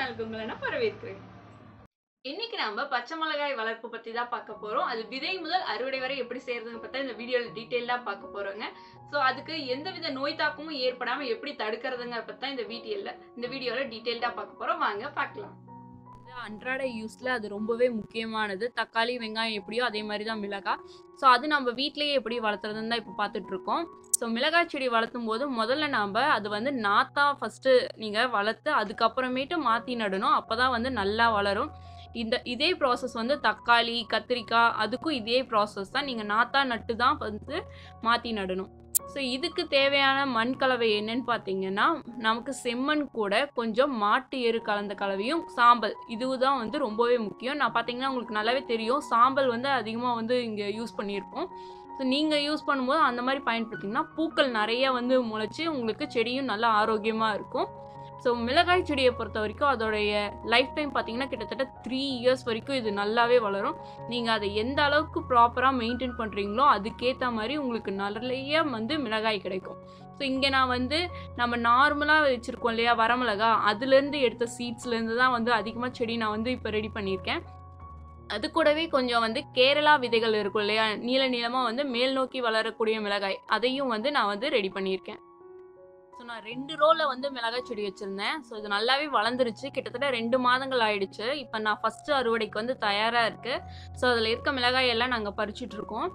சேனலுக்கு உங்களை நான் வரவேற்கிறேன் இன்னைக்கு நாம பச்சை மிளகாய் வளர்ப்பு பத்தி தான் பார்க்க போறோம் அது விதை முதல் அறுவடை வரை எப்படி செய்யறதுன்னு பார்த்தா இந்த வீடியோல டீட்டெயிலா பார்க்க போறோங்க ஸோ அதுக்கு எந்தவித நோய் தாக்கமும் ஏற்படாம எப்படி தடுக்கிறதுங்க பத்தி தான் இந்த வீடியோல இந்த வீடியோல டீட்டெயில்டா பார்க்க போறோம் வாங்க பார்க்கலாம் அன்றாட யூஸில் அது ரொம்பவே முக்கியமானது தக்காளி வெங்காயம் எப்படியோ அதே மாதிரி தான் மிளகாய் ஸோ அது நம்ம வீட்டிலேயே எப்படி வளர்த்துறதுன்னு தான் இப்போ பார்த்துட்டு இருக்கோம் ஸோ மிளகாய் செடி வளர்த்தும் போது முதல்ல நாம் அது வந்து நாத்தா ஃபஸ்ட்டு நீங்கள் வளர்த்து அதுக்கப்புறமேட்டு மாற்றி நடணும் அப்போ தான் வந்து நல்லா வளரும் இந்த இதே ப்ராசஸ் வந்து தக்காளி கத்திரிக்காய் அதுக்கும் இதே ப்ராசஸ் தான் நீங்கள் நாத்தா நட்டு தான் வந்து மாற்றி நடணும் ஸோ இதுக்கு தேவையான மண் கலவை என்னன்னு பார்த்தீங்கன்னா நமக்கு செம்மண் கூட கொஞ்சம் மாட்டு எரு கலந்த கலவையும் சாம்பல் இதுதான் வந்து ரொம்பவே முக்கியம் நான் பார்த்தீங்கன்னா உங்களுக்கு நல்லாவே தெரியும் சாம்பல் வந்து அதிகமாக வந்து இங்கே யூஸ் பண்ணியிருக்கோம் ஸோ நீங்கள் யூஸ் பண்ணும்போது அந்த மாதிரி பயன்படுத்திங்கன்னா பூக்கள் நிறைய வந்து முளைச்சி உங்களுக்கு செடியும் நல்லா ஆரோக்கியமாக இருக்கும் ஸோ மிளகாய் செடியை பொறுத்த வரைக்கும் அதோடைய லைஃப் டைம் பார்த்தீங்கன்னா கிட்டத்தட்ட த்ரீ இயர்ஸ் வரைக்கும் இது நல்லாவே வளரும் நீங்கள் அதை எந்த அளவுக்கு ப்ராப்பராக மெயின்டைன் பண்ணுறீங்களோ அதுக்கேற்ற மாதிரி உங்களுக்கு நிறைய வந்து மிளகாய் கிடைக்கும் ஸோ இங்கே நான் வந்து நம்ம நார்மலாக வச்சுருக்கோம் இல்லையா வரமிளகா அதுலேருந்து எடுத்த சீட்ஸ்லேருந்து தான் வந்து அதிகமாக செடி நான் வந்து இப்போ ரெடி பண்ணியிருக்கேன் அது கூடவே கொஞ்சம் வந்து கேரளா விதைகள் இருக்கும் இல்லையா நீள நீளமாக வந்து மேல் நோக்கி வளரக்கூடிய மிளகாய் அதையும் வந்து நான் வந்து ரெடி பண்ணியிருக்கேன் ஸோ நான் ரெண்டு ரோவில் வந்து மிளகாய் செடி வச்சுருந்தேன் ஸோ இது நல்லாவே வளர்ந்துருச்சு கிட்டத்தட்ட ரெண்டு மாதங்கள் ஆயிடுச்சு இப்போ நான் ஃபஸ்ட்டு அறுவடைக்கு வந்து தயாராக இருக்குது ஸோ அதில் இருக்க மிளகாய் எல்லாம் நாங்கள் பறிச்சுட்டு இருக்கோம்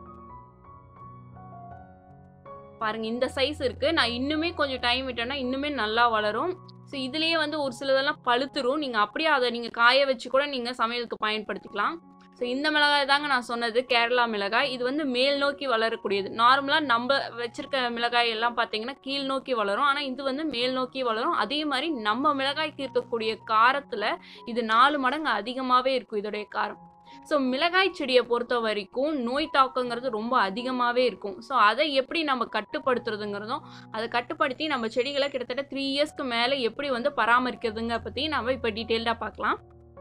பாருங்க இந்த சைஸ் இருக்கு நான் இன்னுமே கொஞ்சம் டைம் விட்டேன்னா இன்னுமே நல்லா வளரும் ஸோ இதுலேயே வந்து ஒரு சிலதெல்லாம் பழுத்துரும் நீங்கள் அப்படியே அதை நீங்கள் காய வச்சு கூட நீங்கள் சமையலுக்கு பயன்படுத்திக்கலாம் ஸோ இந்த மிளகாய் தாங்க நான் சொன்னது கேரளா மிளகாய் இது வந்து மேல் நோக்கி வளரக்கூடியது நார்மலாக நம்ம வச்சிருக்க மிளகாய் எல்லாம் பார்த்தீங்கன்னா கீழ் நோக்கி வளரும் ஆனால் இது வந்து மேல் நோக்கி வளரும் அதே மாதிரி நம்ம மிளகாய்க்கு இருக்கக்கூடிய காரத்தில் இது நாலு மடங்கு அதிகமாகவே இருக்கும் இதோடைய காரம் ஸோ மிளகாய் செடியை பொறுத்த வரைக்கும் நோய் தாக்கங்கிறது ரொம்ப அதிகமாகவே இருக்கும் ஸோ அதை எப்படி நம்ம கட்டுப்படுத்துறதுங்கிறதும் அதை கட்டுப்படுத்தி நம்ம செடிகளை கிட்டத்தட்ட த்ரீ இயர்ஸ்க்கு மேலே எப்படி வந்து பராமரிக்கிறதுங்க பற்றி நம்ம இப்போ டீட்டெயில்டாக பார்க்கலாம்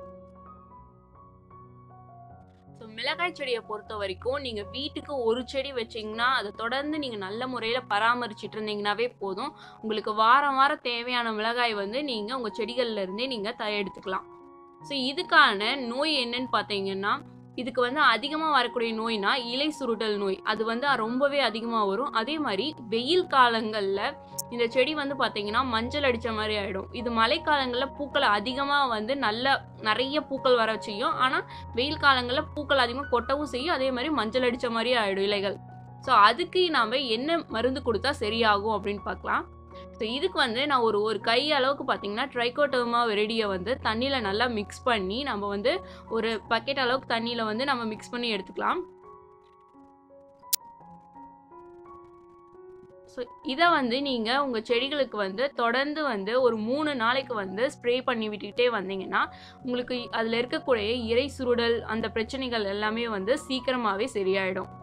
ஸோ மிளகாய் செடியை பொறுத்த வரைக்கும் நீங்கள் வீட்டுக்கு ஒரு செடி வச்சிங்கன்னா அதை தொடர்ந்து நீங்கள் நல்ல முறையில் பராமரிச்சிட்டு இருந்தீங்கன்னாவே போதும் உங்களுக்கு வாரம் வாரம் தேவையான மிளகாய் வந்து நீங்கள் உங்கள் செடிகள்ல இருந்தே நீங்கள் த எடுத்துக்கலாம் ஸோ இதுக்கான நோய் என்னன்னு பார்த்தீங்கன்னா இதுக்கு வந்து அதிகமாக வரக்கூடிய நோய்னா இலை சுருட்டல் நோய் அது வந்து ரொம்பவே அதிகமாக வரும் அதே மாதிரி வெயில் காலங்களில் இந்த செடி வந்து பார்த்தீங்கன்னா மஞ்சள் அடித்த மாதிரி ஆகிடும் இது மழைக்காலங்களில் பூக்கள் அதிகமாக வந்து நல்ல நிறைய பூக்கள் வர செய்யும் ஆனால் வெயில் காலங்களில் பூக்கள் அதிகமாக கொட்டவும் செய்யும் அதே மாதிரி மஞ்சள் அடித்த மாதிரி ஆகிடும் இலைகள் ஸோ அதுக்கு நாம் என்ன மருந்து கொடுத்தா சரியாகும் அப்படின்னு பார்க்கலாம் ஸோ இதுக்கு வந்து நான் ஒரு ஒரு கை அளவுக்கு பார்த்தீங்கன்னா ட்ரைகோட்டோமா வெரடியை வந்து தண்ணியில் நல்லா மிக்ஸ் பண்ணி நம்ம வந்து ஒரு பக்கெட் அளவுக்கு தண்ணியில் வந்து நம்ம மிக்ஸ் பண்ணி எடுத்துக்கலாம் ஸோ இதை வந்து நீங்கள் உங்கள் செடிகளுக்கு வந்து தொடர்ந்து வந்து ஒரு மூணு நாளைக்கு வந்து ஸ்ப்ரே பண்ணி விட்டுக்கிட்டே வந்தீங்கன்னா உங்களுக்கு அதில் இருக்கக்கூடிய இறை சுருடல் அந்த பிரச்சனைகள் எல்லாமே வந்து சீக்கிரமாகவே சரியாயிடும்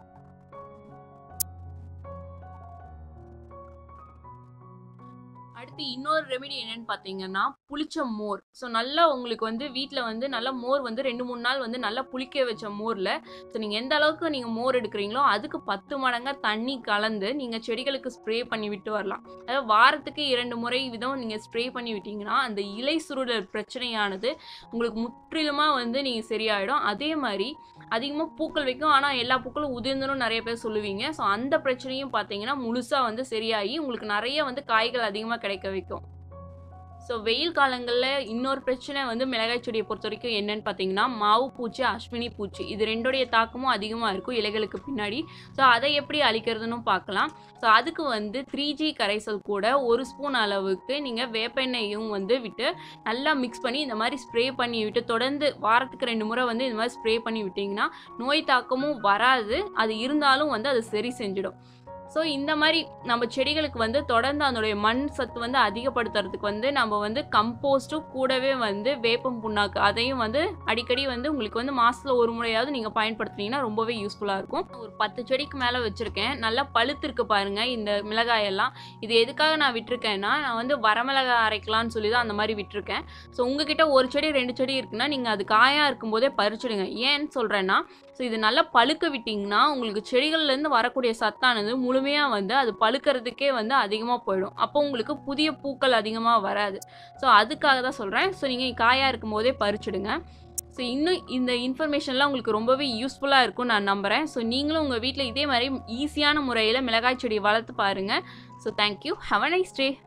அடுத்து இன்னொரு ரெமெடி என்னன்னு பார்த்தீங்கன்னா புளிச்ச மோர் ஸோ நல்லா உங்களுக்கு வந்து வீட்டில் வந்து நல்லா மோர் வந்து ரெண்டு மூணு நாள் வந்து நல்லா புளிக்க வச்ச மோரில் ஸோ நீங்கள் எந்த அளவுக்கு நீங்கள் மோர் எடுக்கிறீங்களோ அதுக்கு பத்து மடங்காக தண்ணி கலந்து நீங்கள் செடிகளுக்கு ஸ்ப்ரே பண்ணி விட்டு வரலாம் அதாவது வாரத்துக்கு இரண்டு முறை விதம் நீங்கள் ஸ்ப்ரே பண்ணி விட்டீங்கன்னா அந்த இலை சுருடல் பிரச்சனையானது உங்களுக்கு முற்றிலுமாக வந்து நீங்கள் சரியாயிடும் அதே மாதிரி அதிகமாக பூக்கள் வைக்கும் ஆனால் எல்லா பூக்களும் உதிர்ந்துடும் நிறைய பேர் சொல்லுவீங்க ஸோ அந்த பிரச்சனையும் பார்த்தீங்கன்னா முழுசாக வந்து சரியாகி உங்களுக்கு நிறைய வந்து காய்கள் அதிகமாக கிடைக்க வைக்கும் ஸோ வெயில் காலங்களில் இன்னொரு பிரச்சனை வந்து மிளகாய் செடியை பொறுத்த வரைக்கும் என்னன்னு பார்த்தீங்கன்னா மாவு பூச்சி அஸ்வினி பூச்சி இது ரெண்டுடைய தாக்கமும் அதிகமாக இருக்கும் இலைகளுக்கு பின்னாடி ஸோ அதை எப்படி அழிக்கிறதுன்னு பார்க்கலாம் ஸோ அதுக்கு வந்து த்ரீ ஜி கரைசல் கூட ஒரு ஸ்பூன் அளவுக்கு நீங்கள் வேப்பெண்ணெயும் வந்து விட்டு நல்லா மிக்ஸ் பண்ணி இந்த மாதிரி ஸ்ப்ரே பண்ணி விட்டு தொடர்ந்து வாரத்துக்கு ரெண்டு முறை வந்து இந்த மாதிரி ஸ்ப்ரே பண்ணி விட்டிங்கன்னா நோய் தாக்கமும் வராது அது இருந்தாலும் வந்து அது சரி செஞ்சிடும் ஸோ இந்த மாதிரி நம்ம செடிகளுக்கு வந்து தொடர்ந்து அதனுடைய மண் சத்து வந்து அதிகப்படுத்துறதுக்கு வந்து நம்ம வந்து கம்போஸ்ட்டும் கூடவே வந்து வேப்பம் புண்ணாக்கு அதையும் வந்து அடிக்கடி வந்து உங்களுக்கு வந்து மாசத்துல ஒரு முறையாவது நீங்கள் பயன்படுத்துனீங்கன்னா ரொம்பவே யூஸ்ஃபுல்லாக இருக்கும் ஒரு பத்து செடிக்கு மேலே வச்சுருக்கேன் நல்லா பழுத்திருக்கு பாருங்க இந்த மிளகாயெல்லாம் இது எதுக்காக நான் விட்டிருக்கேன்னா நான் வந்து வரமிளகாய் அரைக்கலாம்னு சொல்லி தான் அந்த மாதிரி விட்டிருக்கேன் ஸோ உங்ககிட்ட ஒரு செடி ரெண்டு செடி இருக்குன்னா நீங்கள் அது காயாக இருக்கும்போதே பறிச்சிடுங்க ஏன்னு சொல்கிறேன்னா ஸோ இது நல்லா பழுக்க விட்டிங்கன்னா உங்களுக்கு செடிகள்லேருந்து வரக்கூடிய சத்தானது முழுமையாக வந்து அது பழுக்கிறதுக்கே வந்து அதிகமாக போயிடும் அப்போ உங்களுக்கு புதிய பூக்கள் அதிகமாக வராது ஸோ அதுக்காக தான் சொல்கிறேன் ஸோ நீங்கள் காயாக இருக்கும் போதே பறிச்சுடுங்க ஸோ இன்னும் இந்த இன்ஃபர்மேஷன்லாம் உங்களுக்கு ரொம்பவே யூஸ்ஃபுல்லாக இருக்கும் நான் நம்புகிறேன் ஸோ நீங்களும் உங்கள் வீட்டில் இதே மாதிரி ஈஸியான முறையில் மிளகாய் செடி வளர்த்து பாருங்கள் so thank you have a nice day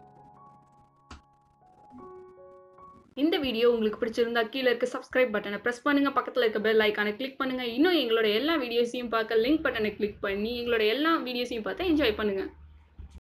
இந்த வீடியோ உங்களுக்கு பிடிச்சிருந்தா கீழே இருக்க சப்ஸ்கிரைப் பட்டனை ப்ரெஸ் பண்ணுங்க பக்கத்தில் இருக்க பெல் ஐக்கானை கிளிக் பண்ணுங்க இன்னும் எங்களோட எல்லா வீடியோஸையும் பார்க்க லிங்க் பட்டனை கிளிக் பண்ணி எங்களோட எல்லா வீடியோஸையும் பார்த்து என்ஜாய் பண்ணுங்க